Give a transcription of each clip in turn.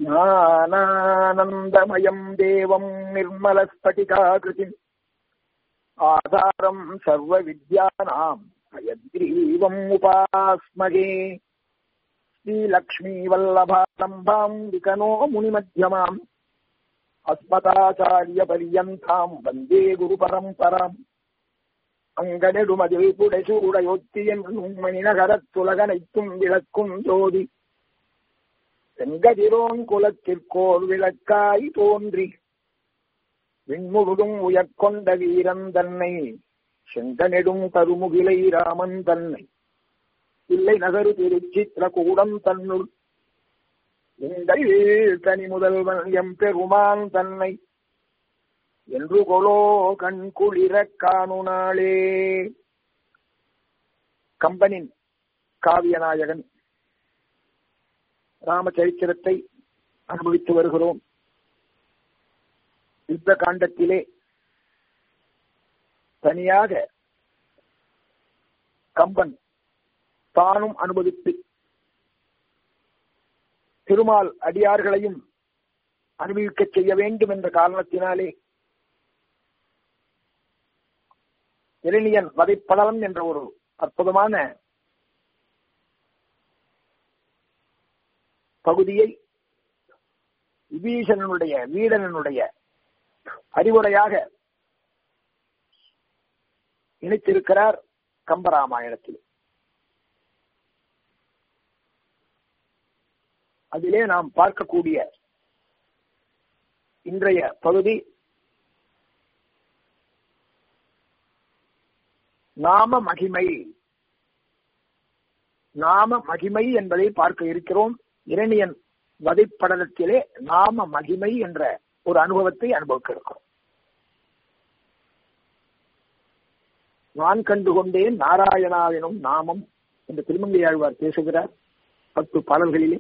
ஞானானந்தமயம் தேவம் நிர்மலஸ்பட்டிகாகிருதிம் ஆதாரம் சர்வ வித்யானாம் அயத்ரீவம் உபாஸ்மகே ஸ்ரீலக்ஷ்மீ வல்லபாலம்பாம் விகனோ முனிமத்தியமாம் அஸ்மதாச்சாரிய பரியந்தாம் வந்தே குரு பரம்பராம் அங்கனெடுமதில் புடைசூடையொத்தியன் உண்மணி நகரத்துலகனைத்தும் விளக்கும் ஜோதி செங்கதிரோன் குலத்திற்கோர் விளக்காய் தோன்றி விண்முழுதும் உயர்கொண்ட வீரன் தன்னை செங்கனெடும் கருமுகிலை ராமன் தன்னை இல்லை நகரு திருச்சித்திரகூடம் தன்னுள் எங்கள் தனி முதல்வன் எம் பெருமான் தன்னை என்று கொலோ கண் குளிர காணுனாளே கம்பனின் காவியநாயகன் ராமச்சரித்திரத்தை அனுபவித்து வருகிறோம் யுத்த காண்டத்திலே தனியாக கம்பன் தானும் அனுபவித்து திருமால் அடியார்களையும் அனுபவிக்க செய்ய வேண்டும் என்ற காரணத்தினாலே இரணியன் வதைப்படலம் என்ற ஒரு அற்புதமான பகுதியை விபீஷணனுடைய வீடனனுடைய அறிவுரையாக இணைத்திருக்கிறார் கம்பராமாயணத்தில் அதிலே நாம் பார்க்கக்கூடிய இன்றைய பகுதி நாம மகிமை நாம மகிமை என்பதை பார்க்க இருக்கிறோம் இரணியன் வதைப்படலத்திலே நாம மகிமை என்ற ஒரு அனுபவத்தை அனுபவிக்க இருக்கிறோம் நான் கண்டு கொண்டேன் நாராயணாவினும் நாமம் என்று திருமங்கை ஆழ்வார் பேசுகிறார் பத்து பாடல்களிலே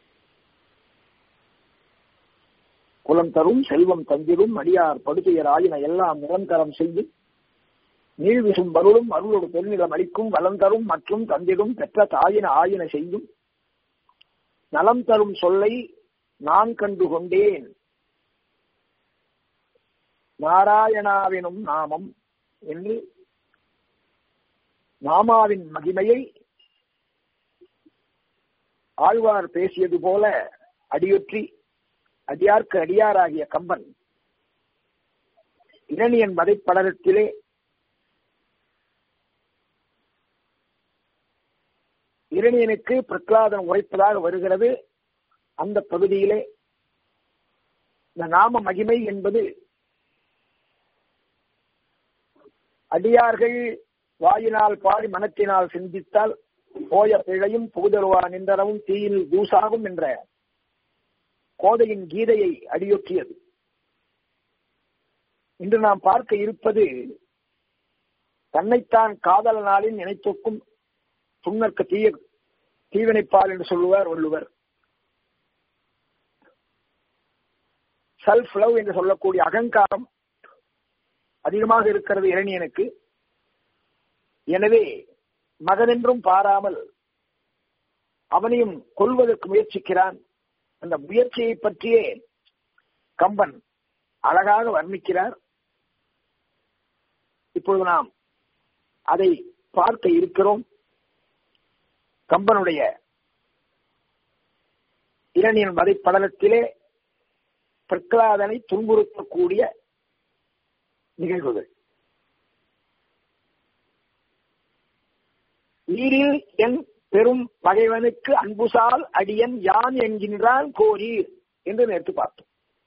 குலம் தரும் செல்வம் தந்திரும் அடியார் படுத்துயர் ஆயின எல்லாம் நிரந்தரம் செய்யும் நீழ்விசும் பருளும் அருளோடு பெருநிலம் அளிக்கும் வளம் தரும் மற்றும் தந்திடும் பெற்ற தாயின ஆயின செய்யும் நலம் தரும் சொல்லை நான் கண்டு கொண்டேன் நாராயணாவினும் நாமம் என்று நாமாவின் மகிமையை ஆழ்வார் பேசியது போல அடியொற்றி அடியார்க்கு அடியாராகிய கம்பன் இரணியன் வதைப்படலத்திலே இரணியனுக்கு பிரகலாதன் உரைப்பதாக வருகிறது அந்த பகுதியிலே இந்த நாம மகிமை என்பது அடியார்கள் வாயினால் பாடி மனத்தினால் சிந்தித்தால் போய பிழையும் புகுதருவா நின்றனவும் தீயில் தூசாகும் என்ற கோதையின் கீதையை அடியொற்றியது இன்று நாம் பார்க்க இருப்பது தன்னைத்தான் காதலனாலின் நினைத்தொக்கும் துண்ணற்கு தீய தீவினைப்பால் என்று சொல்லுவார் வள்ளுவர் செல்ஃப் லவ் என்று சொல்லக்கூடிய அகங்காரம் அதிகமாக இருக்கிறது இரணியனுக்கு எனவே மகனென்றும் பாராமல் அவனையும் கொல்வதற்கு முயற்சிக்கிறான் அந்த முயற்சியை பற்றியே கம்பன் அழகாக வர்ணிக்கிறார் இப்பொழுது நாம் அதை பார்க்க இருக்கிறோம் கம்பனுடைய இரணியன் வதைப்படலத்திலே பிரகலாதனை துன்புறுத்தக்கூடிய நிகழ்வுகள் நீரில் என் பெரும் பகைவனுக்கு அன்புசால் அடியன் யான் என்கின்றான் கோரீர் என்று நேற்று பார்த்தோம்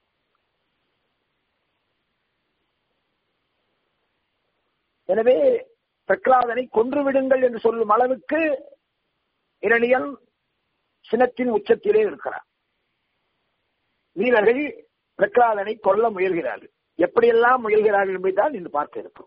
எனவே பிரகலாதனை கொன்று விடுங்கள் என்று சொல்லும் அளவுக்கு இரணியன் சினத்தின் உச்சத்திலே இருக்கிறார் வீரர்கள் பிரகலாதனை கொல்ல முயல்கிறார்கள் எப்படியெல்லாம் முயல்கிறார்கள் என்பதுதான் இன்று பார்க்க இருக்கும்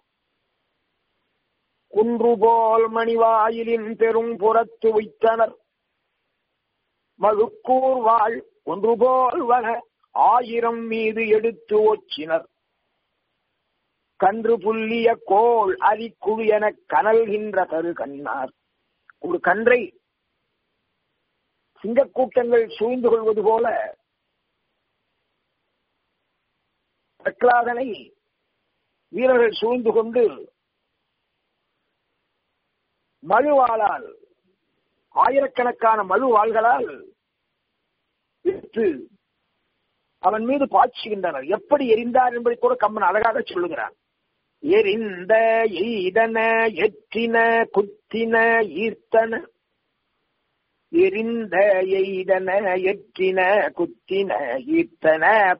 குன்று போல் மணிவாயிலின் பெரும் புறத்து வைத்தனர் மழுக்கூர் வாழ் ஒன்று போல் வன ஆயிரம் மீது எடுத்து ஒச்சினர் கன்று புல்லிய கோள் அரிக்குழு என கனல்கின்ற கரு கண்ணார் ஒரு கன்றை சிங்கக்கூட்டங்கள் சூழ்ந்து கொள்வது போல பிரகலாதனை வீரர்கள் சூழ்ந்து கொண்டு மழுவாளால் ஆயிரக்கணக்கான மழுவாள்களால் விட்டு அவன் மீது பாய்ச்சுகின்றனர் எப்படி எரிந்தார் என்பதை கூட கம்மன் அழகாக சொல்லுகிறான் எரிந்த எய்தன எற்றின குத்தின ஈர்த்தன எரிந்த எய்தன எற்றின குத்தின ஈர்த்தன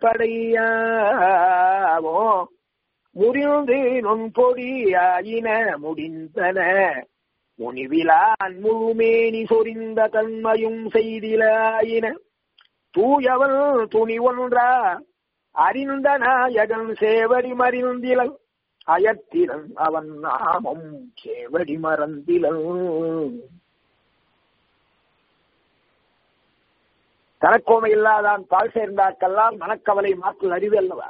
படையாவோ முறிந்து நுண்பொடியாயின முடிந்தன முனிவிலான் முழுமேனி சொரிந்த தன்மையும் செய்திலாயின தூயவள் துணி ஒன்றா அறிந்த நாயகன் சேவடி மறிந்திலன் அயத்திலன் அவன் நாமம் சேவடி மறந்திலன் தனக்கோமை இல்லாதான் பால் சேர்ந்தார்க்கெல்லாம் மனக்கவலை மாற்றல் அறிவு அல்லவா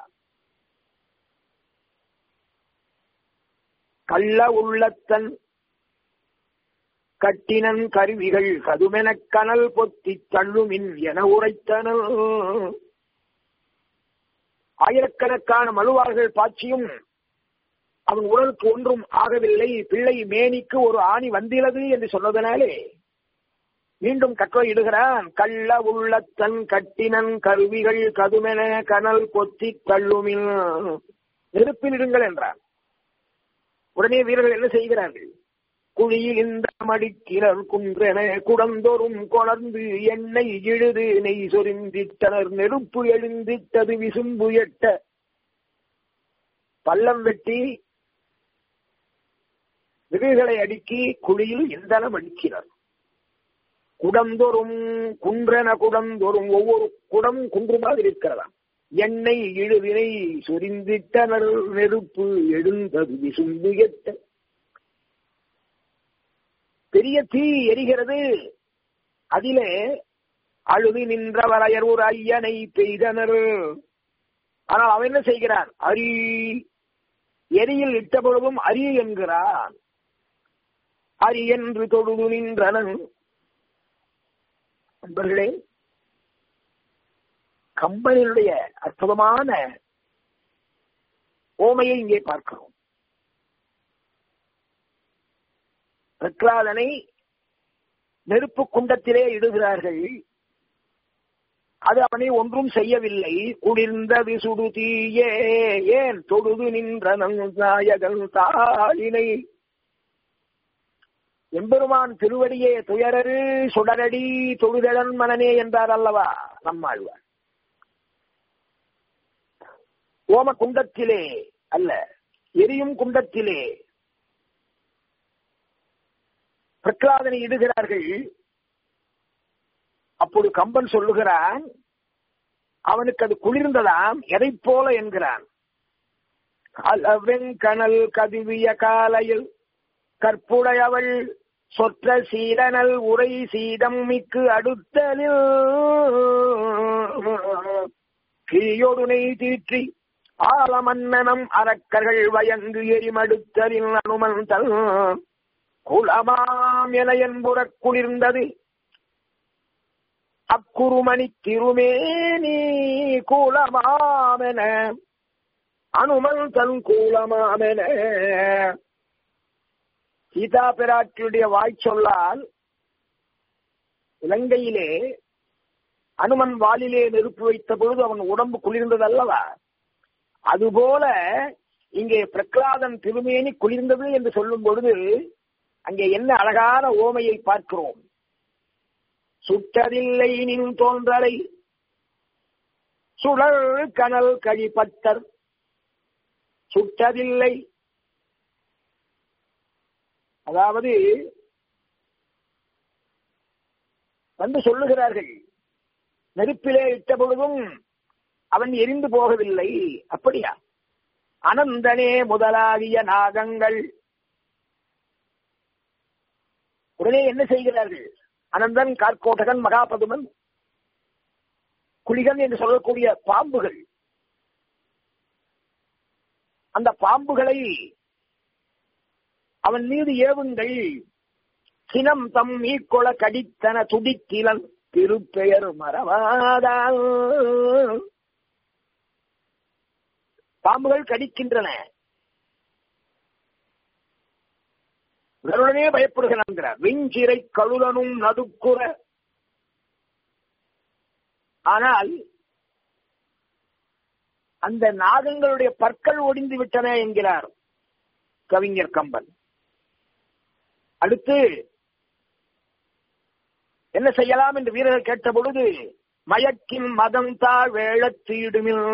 கள்ள உள்ளத்தன் கட்டினன் கருவிகள் கதுமெனக் கனல் பொத்தித் தள்ளுமின் என உரைத்தனல் ஆயிரக்கணக்கான மழுவார்கள் பாய்ச்சியும் அவன் உடலுக்கு ஒன்றும் ஆகவில்லை பிள்ளை மேனிக்கு ஒரு ஆணி வந்திலது என்று சொன்னதனாலே மீண்டும் கற்றை இடுகிறான் கள்ள உள்ளத்தன் கட்டினன் கருவிகள் கதுமென கனல் கொத்தி தள்ளுமின் நெருப்பில் இடுங்கள் என்றான் உடனே வீரர்கள் என்ன செய்கிறார்கள் குழியில் இந்த மடிக்கினர் குன்றென குடந்தோறும் கொணர்ந்து எண்ணெய் இழுது நெய் சொரிந்திட்டனர் நெருப்பு எழுந்திட்டது விசும்பு எட்ட பள்ளம் வெட்டி விதைகளை அடுக்கி குழியில் இந்தனம் அடிக்கிறார் குடந்தோறும் குன்றென குடந்தோறும் ஒவ்வொரு குடம் குன்று மாதிரி இருக்கிறதாம் எண்ணெய் இழுவினை சொரிந்திட்டனர் நெருப்பு எழுந்தது விசும்பு எட்ட பெரிய தீ எரிகிறது அதிலே அழுது நின்ற வரையர் ஒரு ஐயனை பெய்தனர் ஆனால் அவன் என்ன செய்கிறான் அரி எரியில் இட்ட பொழுதும் அரி என்கிறான் அரி என்று தொழுது நின்றனன் நண்பர்களே கம்பனினுடைய அற்புதமான ஓமையை இங்கே பார்க்கிறோம் பிரகலாதனை நெருப்பு குண்டத்திலே இடுகிறார்கள் அது அவனை ஒன்றும் செய்யவில்லை குளிர்ந்தது சுடு தீயே ஏன் தொழுது நின்ற நாயகன் தாளினை எம்பெருமான் திருவடியே துயரரு சுடரடி தொழுதழன் மனனே என்றார் அல்லவா நம்மாழ்வார் ஓம குண்டத்திலே அல்ல எரியும் குண்டத்திலே பிரகலாதனை இடுகிறார்கள் அப்போது கம்பன் சொல்லுகிறான் அவனுக்கு அது குளிர்ந்ததாம் எதை போல என்கிறான் வெங்கணல் கதுவிய காலையில் கற்புடையவள் சொற்ற சீரனல் உரை சீதம் மிக்கு அடுத்தலில் கீழொடுனை தீற்றி ஆலமன்னனம் அரக்கர்கள் வயங்கு எரிமடுத்தலில் அனுமந்தல் குளமாம் என என்புறக் குளிர்ந்தது அக்குருமணி திருமேனி கூலமாமென அனுமன் தன் கூலமாமென சீதா பிராட்டியுடைய வாய் சொல்லால் இலங்கையிலே அனுமன் வாலிலே நெருப்பு வைத்த பொழுது அவன் உடம்பு குளிர்ந்தது அல்லவா அதுபோல இங்கே பிரகலாதன் திருமேனி குளிர்ந்தது என்று சொல்லும் பொழுது அங்கே என்ன அழகான ஓமையை பார்க்கிறோம் சுட்டதில்லை நின் தோன்றலை சுழல் கனல் கழிப்பட்டர் சுட்டதில்லை அதாவது வந்து சொல்லுகிறார்கள் நெருப்பிலே இட்ட பொழுதும் அவன் எரிந்து போகவில்லை அப்படியா அனந்தனே முதலாகிய நாகங்கள் உடனே என்ன செய்கிறார்கள் அனந்தன் கார்கோட்டகன் மகாபதுமன் குளிகன் என்று சொல்லக்கூடிய பாம்புகள் அந்த பாம்புகளை அவன் மீது ஏவுங்கள் சினம் தம் மீக்கொள கடித்தன துடித்திலன் திருப்பெயர் மறவாதான் பாம்புகள் கடிக்கின்றன கருடனே பயப்படுகிறான் வெஞ்சிரை கழுதனும் நடுக்குற ஆனால் அந்த நாகங்களுடைய பற்கள் ஒடிந்து விட்டன என்கிறார் கவிஞர் கம்பன் அடுத்து என்ன செய்யலாம் என்று வீரர்கள் கேட்ட பொழுது மயக்கின் மதம் தாழ் வேழத்தீடுமில்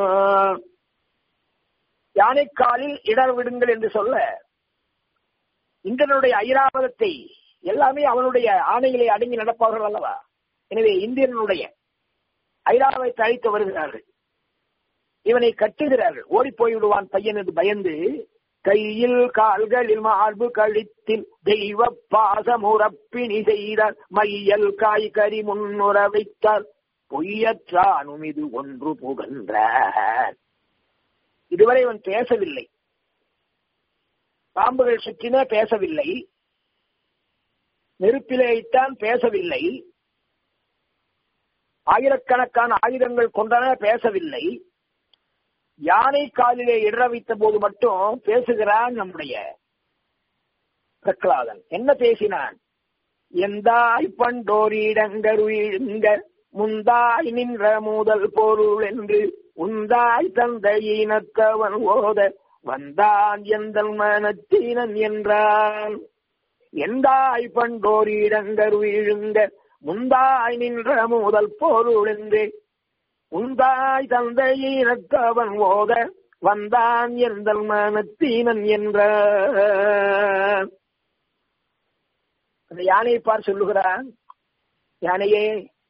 யானைக்காலில் இடர் விடுங்கள் என்று சொல்ல இந்திரனுடைய ஐராவதத்தை எல்லாமே அவனுடைய ஆணைகளை அடங்கி நடப்பவர்கள் அல்லவா எனவே இந்திரனுடைய ஐராவதத்தை அழைத்து வருகிறார்கள் இவனை கட்டுகிறார்கள் ஓடி போய்விடுவான் பையன் என்று பயந்து கையில் கால்களில் மார்பு கழித்தில் தெய்வ பாசமுறப்பிணி செய்தார் மையல் காய் கறி முன்னுற வைத்தார் பொய்யற்றானும் இது ஒன்று புகன்ற இதுவரை அவன் பேசவில்லை பாம்புகள் சுற்றின பேசவில்லை நெருப்பிலே இட்டான் பேசவில்லை ஆயிரக்கணக்கான ஆயுதங்கள் கொண்டன பேசவில்லை யானை காலிலே இடற வைத்த போது மட்டும் பேசுகிறான் நம்முடைய பிரகலாதன் என்ன பேசினான் எந்தாய் பண்டோரிடங்கருங்க முந்தாய் நின்ற முதல் பொருள் என்று உந்தாய் தந்தையினத்தவன் ஓத வந்தான் எந்த மனத்தினன் என்றான் எந்தாய் பண்டோரிடங்கருங்க முந்தாய் நின்ற முதல் பொருள் என்று உந்தாய் தந்தையினத்தவன் ஓத வந்தான் எந்த மனத்தீனன் என்ற அந்த யானையை பார் சொல்லுகிறான் யானையே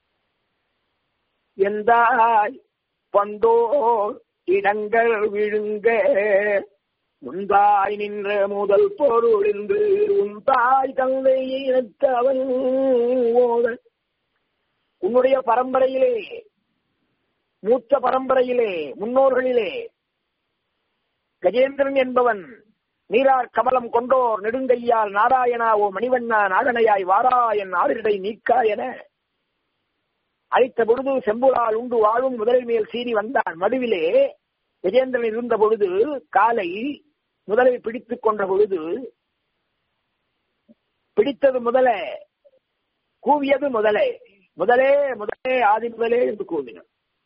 எந்தாய் பண்டோர் இடங்கள் விழுங்க முந்தாய் நின்ற முதல் பொருள் என்று உந்தாய் தந்தையினத்தவன் ஓத உன்னுடைய பரம்பரையிலே மூத்த பரம்பரையிலே முன்னோர்களிலே கஜேந்திரன் என்பவன் நீரார் கமலம் கொண்டோர் நெடுங்கையால் நாராயணா ஓ மணிவண்ணா நாகனையாய் வாராயன் ஆறிடை நீக்கா என அழைத்த பொழுது செம்புலால் உண்டு வாழும் முதலை மேல் சீறி வந்தான் மடுவிலே கஜேந்திரன் இருந்த பொழுது காலை முதலை பிடித்துக் கொண்ட பொழுது பிடித்தது முதல கூவியது முதலே முதலே முதலே ஆதி முதலே என்று கூவினார்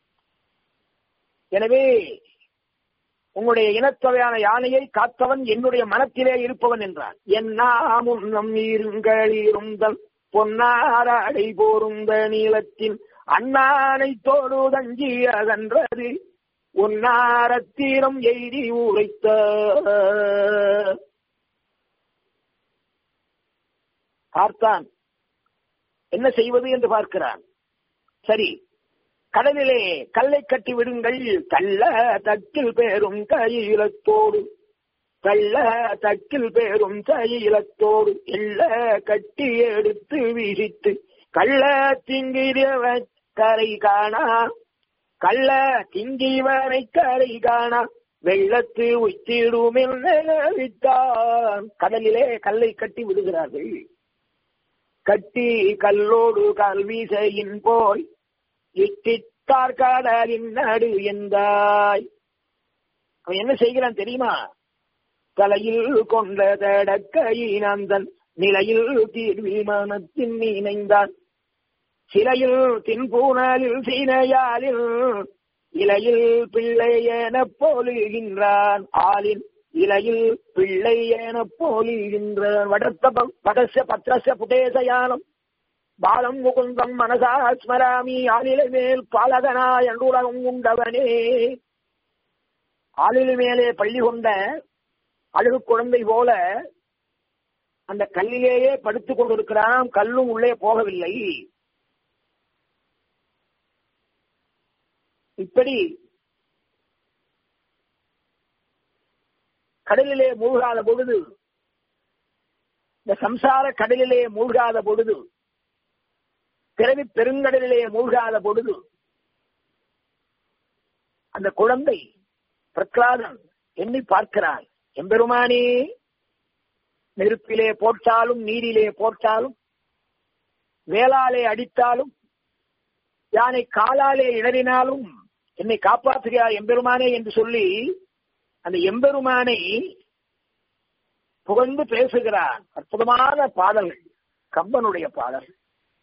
எனவே உங்களுடைய இனத்தொகையான யானையை காத்தவன் என்னுடைய மனத்திலே இருப்பவன் என்றான் என்னாமும் நம் இருங்களிருந்தல் பொன்னாராடை போருந்த நீளத்தின் அண்ணானை தோடு தஞ்சி அகன்றது உன்னாரத்தீரம் எய்தி உரைத்த பார்த்தான் என்ன செய்வது என்று பார்க்கிறான் சரி கடலிலே கல்லை கட்டி விடுங்கள் கள்ள தக்கில் பேரும் கையிலத்தோடு கள்ள தக்கில் பேரும் கையிலத்தோடு எள்ள கட்டி எடுத்து வீசித்து கள்ள திங்கிரவ கரை காணா கள்ள திங்கிவனை கரை காணா வெள்ளத்து உச்சிடும் விட்டான் கடலிலே கல்லை கட்டி விடுகிறார்கள் கட்டி கல்லோடு கல்வீசையின் போய் இட்டித்தார் கடலின் நடு என்றாய் அவன் என்ன செய்கிறான் தெரியுமா தலையில் கொண்ட தடக்கையினந்தன் நிலையில் தீர்விமானத்தின் இணைந்தான் சிலையில் தின்பூனலில் சீனையாலில் இலையில் பிள்ளை என போலுகின்றான் ஆளின் இலையில் பிள்ளை என போலுகின்றான் வடத்த வடச பத்திரச புடேசயானம் பாலம் முகுந்தம் மனசா ஸ்மராமி ஆளிலை மேல் பாலகனா என்று உலகம் உண்டவனே ஆளிலை மேலே பள்ளி கொண்ட அழகு குழந்தை போல அந்த கல்லிலேயே படுத்துக் கொண்டிருக்கிறான் கல்லும் உள்ளே போகவில்லை இப்படி கடலிலே மூழ்காத பொழுது இந்த சம்சார கடலிலே மூழ்காத பொழுது பிறவி பெருங்கடலிலே மூழ்காத பொழுது அந்த குழந்தை பிரகலாதன் எண்ணி பார்க்கிறான் எம்பெருமானே நெருப்பிலே போட்டாலும் நீரிலே போட்டாலும் வேளாலே அடித்தாலும் யானை காலாலே இடறினாலும் என்னை காப்பாற்றுகிறார் எம்பெருமானே என்று சொல்லி அந்த எம்பெருமானை புகழ்ந்து பேசுகிறான் அற்புதமான பாடல்கள் கம்பனுடைய பாடல்கள்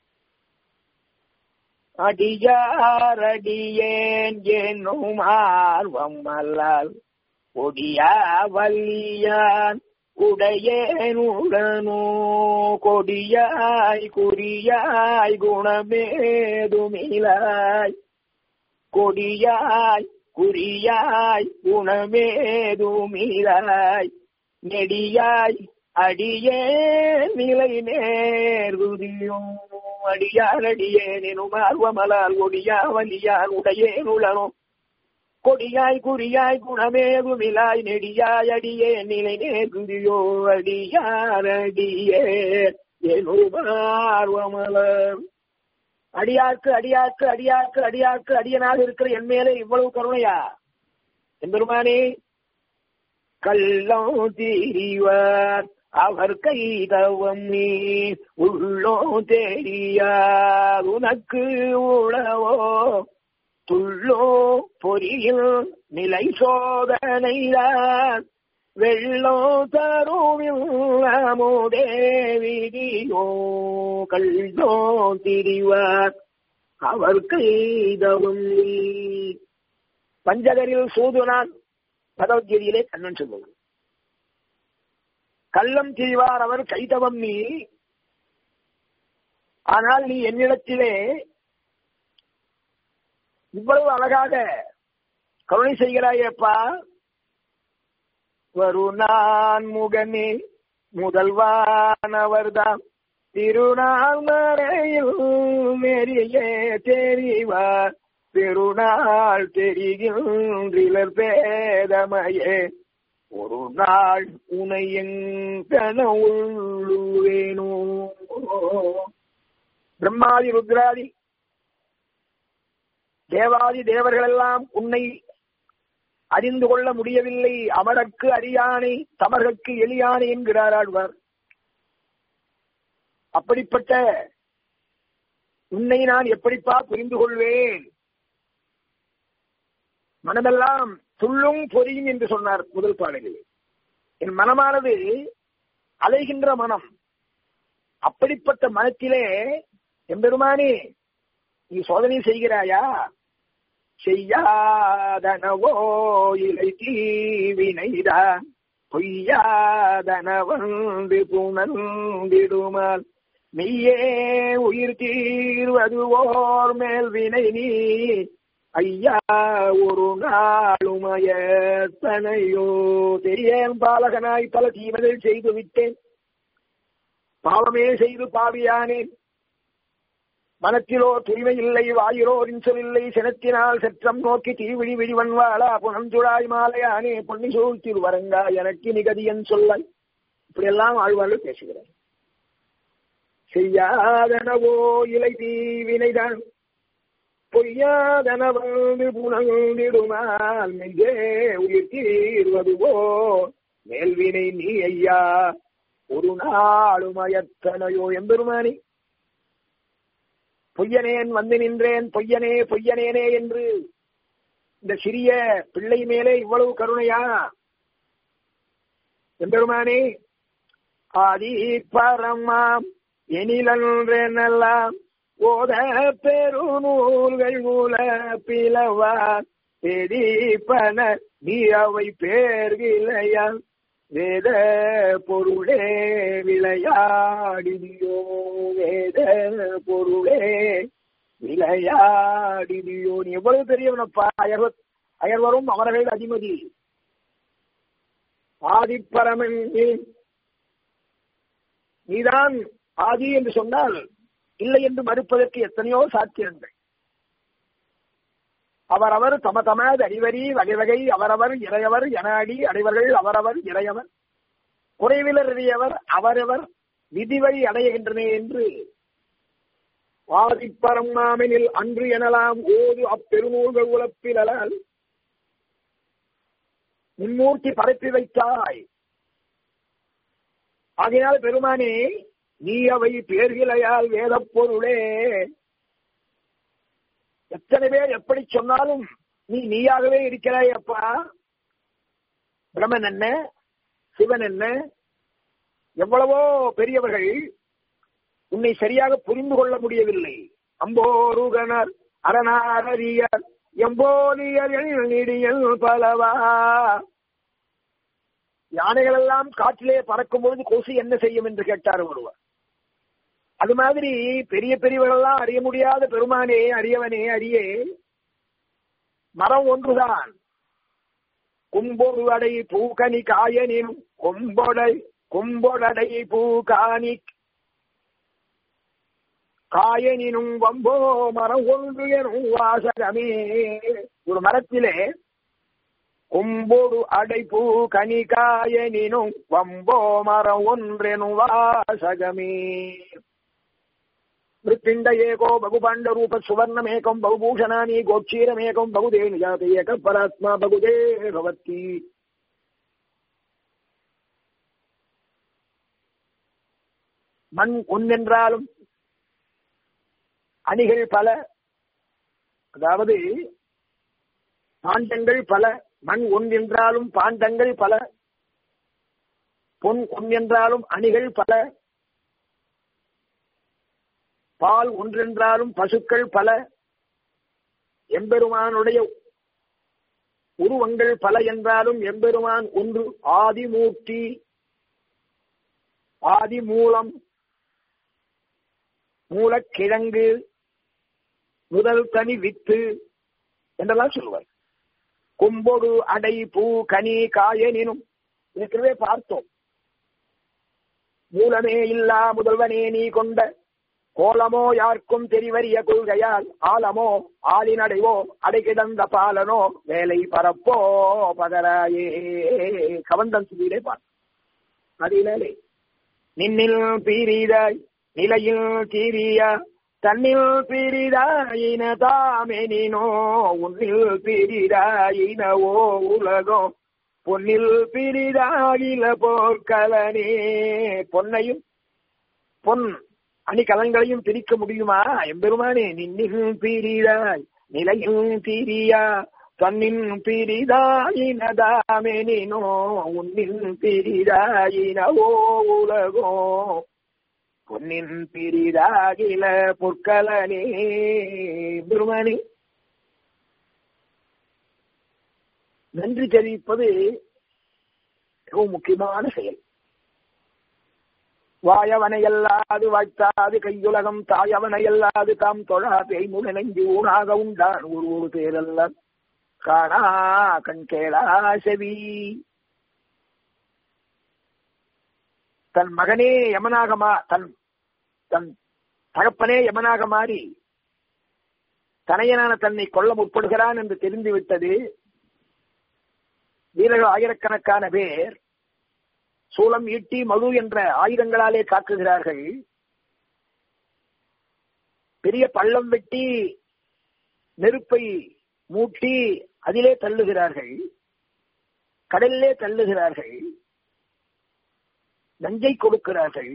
அடியாரடியேன் என்னும் ஆர்வம் அல்லால் ஒடியா வல்லியான் உடையேனுடனோ கொடியாய் குறியாய் குணமேதுமிலாய் கொடியாய் குறியாய் குணமேதுமிலாய் நெடியாய் அடியே நிலை நேர்குதியும் அடியார் அடியேனும் ஆர்வமலால் ஒடியா வலியார் உடையேனுளனோ கொடியாய் குறியாய் குணமேகுமிலாய் நெடியாய் அடியே நிலை நேர்குதியோ அடியார் அடியே ஆர்வமலர் அடியார்க்கு அடியார்க்கு அடியார்க்கு அடியார்க்கு அடியனாக இருக்கிற என் மேலே இவ்வளவு கருணையா எம்பெருமானே கள்ளம் தீரிவார் அவர் கைதவம் நீ உள்ளோ தெரியார் உனக்கு உளவோ துள்ளோ பொறியில் நிலை சோதனைதான் வெள்ளோ தருவில் அமுதேவிதியோ கள்ளோ திரிவார் அவர் கைதவம் நீ பஞ்சகரில் சூதுனான் பகவத்கீதையிலே கண்ணன் சொல்லுவது கள்ளம் திரிவார் அவர் கைதவம் நீ ஆனால் நீ என்னிடத்திலே இவ்வளவு அழகாக கருணை செய்கிறாயப்பா வருணான் முகனே முதல்வானவர்தாம் திருநாள் மறையில் நெறியே தெரிவார் பெருநாள் தெரிகின்றிலர் பேதமையே ஒரு நாள் உனை எங்கன உள்ளுவேனோ பிரம்மாதி ருத்ராதி தேவாதி தேவர்கள் எல்லாம் உன்னை அறிந்து கொள்ள முடியவில்லை அமரக்கு அறியானை தமர்கற்கு எளியானை என்கிறார் ஆழ்வார் அப்படிப்பட்ட உன்னை நான் எப்படிப்பா புரிந்து கொள்வேன் மனமெல்லாம் துள்ளும் பொரியும் என்று சொன்னார் முதல் பாடலில் என் மனமானது அலைகின்ற மனம் அப்படிப்பட்ட மனத்திலே எம்பெருமானே நீ சோதனை செய்கிறாயா செய்யாதனவோ இலை தீவினைதான் பொய்யாதனவந்து புணர்ந்திடுமால் மெய்யே உயிர் தீர்வதுவோர் மேல் வினை நீ ஐயா ஒரு நாளுமயத்தனையோ தெரியேன் பாலகனாய் பல தீமைகள் செய்து விட்டேன் பாவமே செய்து பாவியானேன் மனத்திலோ தூய்மை இல்லை வாயிலோ இல்லை சினத்தினால் செற்றம் நோக்கி தீவிழி விழிவன் வாழா புனந்துழாய் மாலையானே பொன்னி சூழ்த்தில் வரங்கா எனக்கு நிகதியன் சொல்ல இப்படியெல்லாம் ஆழ்வார்கள் பேசுகிறார் செய்யாதனவோ இலை தீவினைதான் பொய்யாதனவந்து புனந்திடுமால் மெய்யே உயிர் தீர்வதுவோ மேல்வினை நீ ஐயா ஒரு நாளுமயத்தனையோ எம்பெருமானி பொய்யனேன் வந்து நின்றேன் பொய்யனே பொய்யனேனே என்று இந்த சிறிய பிள்ளை மேலே இவ்வளவு கருணையா எம்பெருமானே ஆதி பரமாம் எனிலன்றெல்லாம் ஓத பெருநூல்கள் மூல பிளவார் பெரிப்பன நீ அவை பேர்கிளையா வேத பொருளே விளையாடினியோ வேத பொருளே விளையாடினியோ நீ எவ்வளவு பெரியவனப்பா அயர் அயர்வரும் அமரர்கள் அதிமதி ஆதிப்பரமன் நீதான் ஆதி என்று சொன்னால் இல்லை என்று மறுப்பதற்கு எத்தனையோ சாத்தியங்கள் அவரவர் தம தமது அறிவரி வகை வகை அவரவர் இறையவர் என அடி அடைவர்கள் அவரவர் இறையவர் குறைவிலர் அறியவர் அவரவர் விதிவழி அடைகின்றனே என்று வாதிப்பரம்மாமெனில் அன்று எனலாம் ஓது அப்பெருநூல்கள் உழப்பிலால் முன்மூர்த்தி பரப்பி வைத்தாய் ஆகையால் பெருமானே நீ அவை பேர்கிளையால் வேதப் பொருளே எத்தனை பேர் எப்படி சொன்னாலும் நீ நீயாகவே இருக்கிறாய் அப்பா பிரம்மன் என்ன சிவன் என்ன எவ்வளவோ பெரியவர்கள் உன்னை சரியாக புரிந்து கொள்ள முடியவில்லை அம்போருகனர் அரணாரரியர் எம்போலியர் நீடியல் பலவா யானைகள் எல்லாம் காற்றிலே பறக்கும் பொழுது கொசு என்ன செய்யும் என்று கேட்டார் ஒருவர் அது மாதிரி பெரிய பெரியவர்களெல்லாம் அறிய முடியாத பெருமானே அறியவனே அறியே மரம் ஒன்றுதான் கும்பொரு அடை பூக்கனி காயனின் கொம்பொடை கொம்பொடடை பூகானி காயனினும் வம்போ மரம் ஒன்று எனும் வாசகமே ஒரு மரத்திலே கொம்போடு அடைப்பூ கனிகாயனினும் வம்போ மரம் ஒன்றெனும் வாசகமே మృత్పిండయేకో బహుపాండరూప సువర్ణమేకం బహుభూషణాని గోక్షీరమేకం బహుదే నిజాత ఏక పరాత్మ బహుదే భవతి மண் ஒன்றென்றாலும் அணிகள் பல அதாவது பாண்டங்கள் பல மண் ஒன்றென்றாலும் பாண்டங்கள் பல பொன் ஒன்றென்றாலும் அணிகள் பல பால் ஒன்றென்றாலும் பசுக்கள் பல எம்பெருமானுடைய உருவங்கள் பல என்றாலும் எம்பெருமான் ஒன்று ஆதிமூர்த்தி ஆதி மூலம் மூலக்கிழங்கு முதல் தனி வித்து என்றெல்லாம் சொல்லுவார் கொம்பொடு அடை பூ கனி காயனினும் ஏற்கனவே பார்த்தோம் மூலமே இல்லா முதல்வனே நீ கொண்ட கோலமோ யாருக்கும் தெரிவறிய கொள்கையால் ஆலமோ ஆளினடைவோ அடைகிடந்த பாலனோ வேலை பரப்போ பதராயே கவந்தன் சுதியிலே பார்த்த அதிலே நின்னில் பீரிதாய் நிலையில் தீரிய தன்னில் பிரிதாயின தாமெனினோ உன்னில் பிரிதாயினவோ உலகம் பொன்னில் பிரிதாயில போர்க்கலனே பொன்னையும் பொன் அணிகலன்களையும் பிரிக்க முடியுமா எம்பெருமானே நின்னில் பீரிதாய் நிலையில் தீரியா தன்னின் பிரிதாயினதாமெனினோ உன்னின் பிரிதாயினவோ உலகோ பொன்னின் பிரிதாகில பொற்கலனே பெருமானே நன்றி தெரிவிப்பது மிகவும் முக்கியமான செயல் வாயவனையல்லாது வாய்த்தாது கையுலகம் தாயவனையல்லாது தாம் தொழா பேய்முக நெஞ்சு ஊனாக உண்டான் ஒரு ஒரு பேரல்ல காணா கண் கேளா செவி தன் மகனே யமனாக மா தன் தன் தகப்பனே யமனாக மாறி தனையனான தன்னை கொல்ல முற்படுகிறான் என்று தெரிந்துவிட்டது வீரர்கள் ஆயிரக்கணக்கான பேர் சூளம் ஈட்டி மழு என்ற ஆயுதங்களாலே தாக்குகிறார்கள் பெரிய பள்ளம் வெட்டி நெருப்பை மூட்டி அதிலே தள்ளுகிறார்கள் கடலிலே தள்ளுகிறார்கள் நஞ்சை கொடுக்கிறார்கள்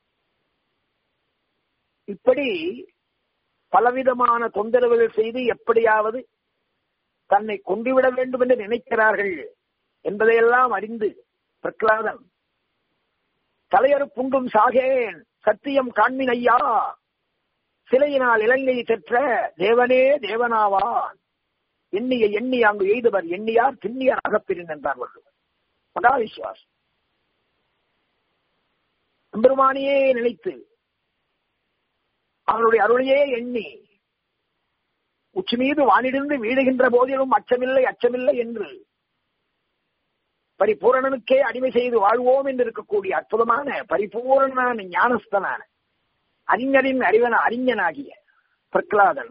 இப்படி பலவிதமான தொந்தரவுகள் செய்து எப்படியாவது தன்னை கொண்டுவிட வேண்டும் என்று நினைக்கிறார்கள் என்பதையெல்லாம் அறிந்து பிரகலாதன் தலையறு புண்டும் சாகேன் சத்தியம் காண்மின் ஐயா சிலையினால் இலங்கை பெற்ற தேவனே தேவனாவான் எண்ணிய எண்ணி அங்கு எய்தவர் எண்ணியார் திண்ணியார் அகப்பிரின் என்றார் வள்ளுவர் மகா விசுவாசம் எம்பெருமானியே நினைத்து அவனுடைய அருளையே எண்ணி உச்சி மீது வானிடிந்து வீழுகின்ற போதிலும் அச்சமில்லை அச்சமில்லை என்று பரிபூரணனுக்கே அடிமை செய்து வாழ்வோம் என்று இருக்கக்கூடிய அற்புதமான பரிபூரணமான ஞானஸ்தனான அறிஞரின் அறிவன அறிஞனாகிய பிரகலாதன்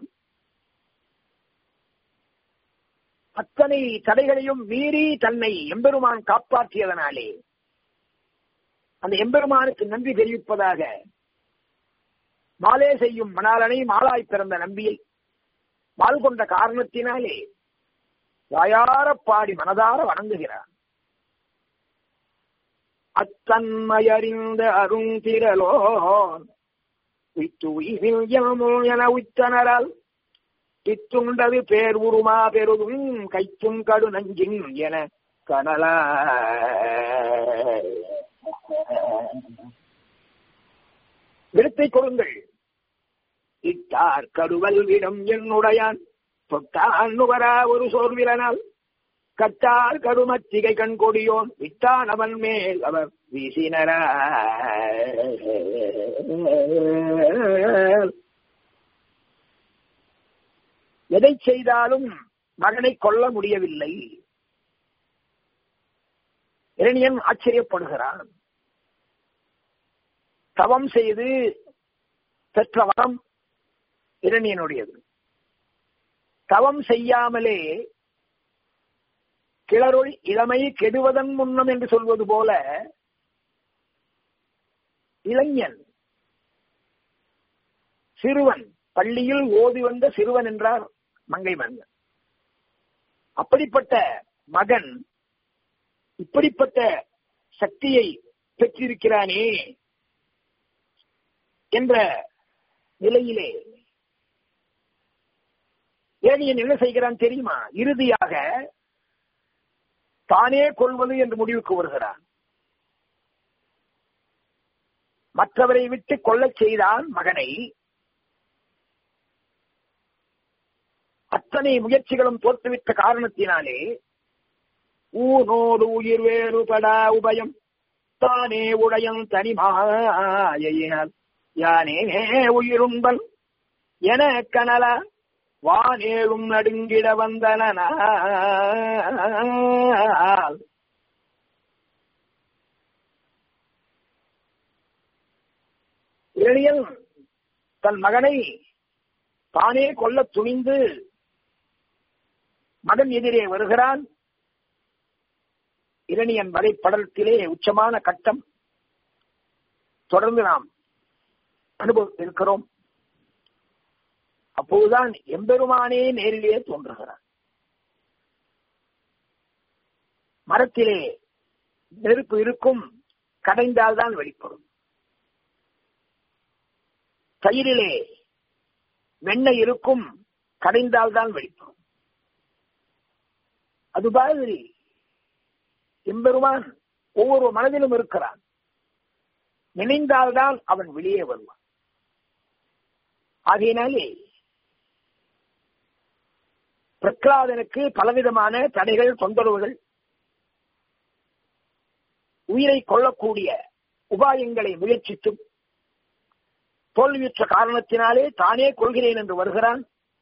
அத்தனை தடைகளையும் மீறி தன்னை எம்பெருமான் காப்பாற்றியதனாலே அந்த எம்பெருமானுக்கு நன்றி தெரிவிப்பதாக மாலே செய்யும் மணாலனை மாலாய் பிறந்த நம்பியை மால் கொண்ட காரணத்தினாலே வாயார பாடி மனதார வணங்குகிறார் அத்தன்மையறிந்த அருந்திரலோ உய்த்துயிரில் எமோ என உய்த்தனரால் இத்துண்டது பேர் உருமா பெருதும் கைத்தும் கடு நஞ்சின் என கனலா விடுத்தை கொடுங்கள் இட்டார் கடுவல் விடம் என்னுடையான் தொட்டான் நுகரா ஒரு சோர்விலனால் கட்டார் கடுமத்திகை கண் கொடியோன் விட்டான் அவன் மேல் அவர் வீசினரா எதை செய்தாலும் மகனை கொல்ல முடியவில்லை இரணியன் ஆச்சரியப்படுகிறான் தவம் செய்து பெற்ற வரம் இரணியனுடையது தவம் செய்யாமலே கிளறொளி இளமை கெடுவதன் முன்னம் என்று சொல்வது போல இளைஞன் சிறுவன் பள்ளியில் ஓதி வந்த சிறுவன் என்றார் மங்கை மன்னன் அப்படிப்பட்ட மகன் இப்படிப்பட்ட சக்தியை பெற்றிருக்கிறானே என்ற நிலையிலே ஏனியன் என்ன செய்கிறான் தெரியுமா இறுதியாக தானே கொள்வது என்று முடிவுக்கு வருகிறான் மற்றவரை விட்டு கொள்ளச் செய்தான் மகனை அத்தனை முயற்சிகளும் தோற்றுவிட்ட காரணத்தினாலே ஊனோடு உயிர் வேறுபடா உபயம் தானே உடையம் தனிமாயினால் யானே உயிரும்பல் என கனல வானேழும் நடுங்கிட வந்தனால் இரணியன் தன் மகனை தானே கொல்ல துணிந்து மகன் எதிரே வருகிறான் இரணியன் வலைப்படலத்திலே உச்சமான கட்டம் தொடர்ந்து நாம் அனுபவித்திருக்கிறோம் அப்போதுதான் எம்பெருமானே நேரிலே தோன்றுகிறார் மரத்திலே நெருப்பு இருக்கும் கடைந்தால்தான் வெளிப்படும் தயிரிலே வெண்ணெய் இருக்கும் கடைந்தால்தான் வெளிப்படும் அது மாதிரி எம்பெருமான் ஒவ்வொரு மனதிலும் இருக்கிறான் நினைந்தால்தான் அவன் வெளியே வருவான் ஆகையினாலே பிரகலாதனுக்கு பலவிதமான தடைகள் தொந்தரவுகள் உயிரை கொள்ளக்கூடிய உபாயங்களை முயற்சித்தும் தோல்வியுற்ற காரணத்தினாலே தானே கொள்கிறேன் என்று வருகிறான்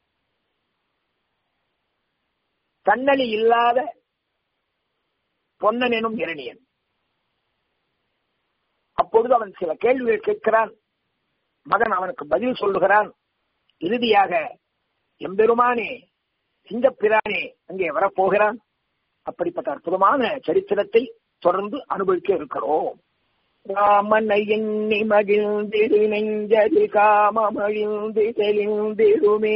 தன்னலி இல்லாத பொன்னன் எனும் இரணியன் அப்பொழுது அவன் சில கேள்விகள் கேட்கிறான் மகன் அவனுக்கு பதில் சொல்லுகிறான் இறுதியாக எம்பெருமானே சிங்கப்பிரானே அங்கே வரப்போகிறான் அப்படிப்பட்ட அற்புதமான சரித்திரத்தை தொடர்ந்து அனுபவிக்க இருக்கிறோம் ராமனை எண்ணி மகிழ்ந்திரு நெஞ்சது காமமழிந்து தெளிந்திருமே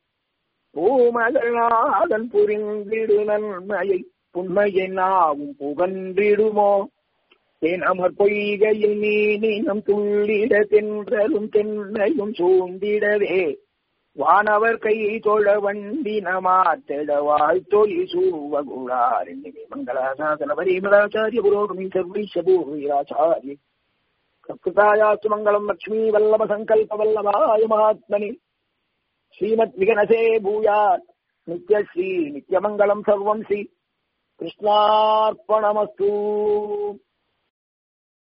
பூமகநாதன் புரிந்திடு நன்மையை புண்மையை நாவும் புகன்றிடுமோ தெனமர் பொய்கையில் மீனினம் துள்ளிட தென்றலும் தென்னையும் சூழ்ந்திடவே வானவர் கை தொழ வண்டி நமாத்திட வாழ்த்தொலி சூவகுளாரி மங்களாசாசன பரிமளாச்சாரிய புரோகமி சர்வைஷபூராச்சாரிய கர்த்தாயாத்து மங்களம் லக்ஷ்மீ வல்லப சங்கல்ப வல்லபாய மகாத்மனி ஸ்ரீமத் விகனசே பூயாத் நித்யஸ்ரீ நித்யமங்கலம் சர்வம் ஸ்ரீ கிருஷ்ணார்ப்பணமஸ்து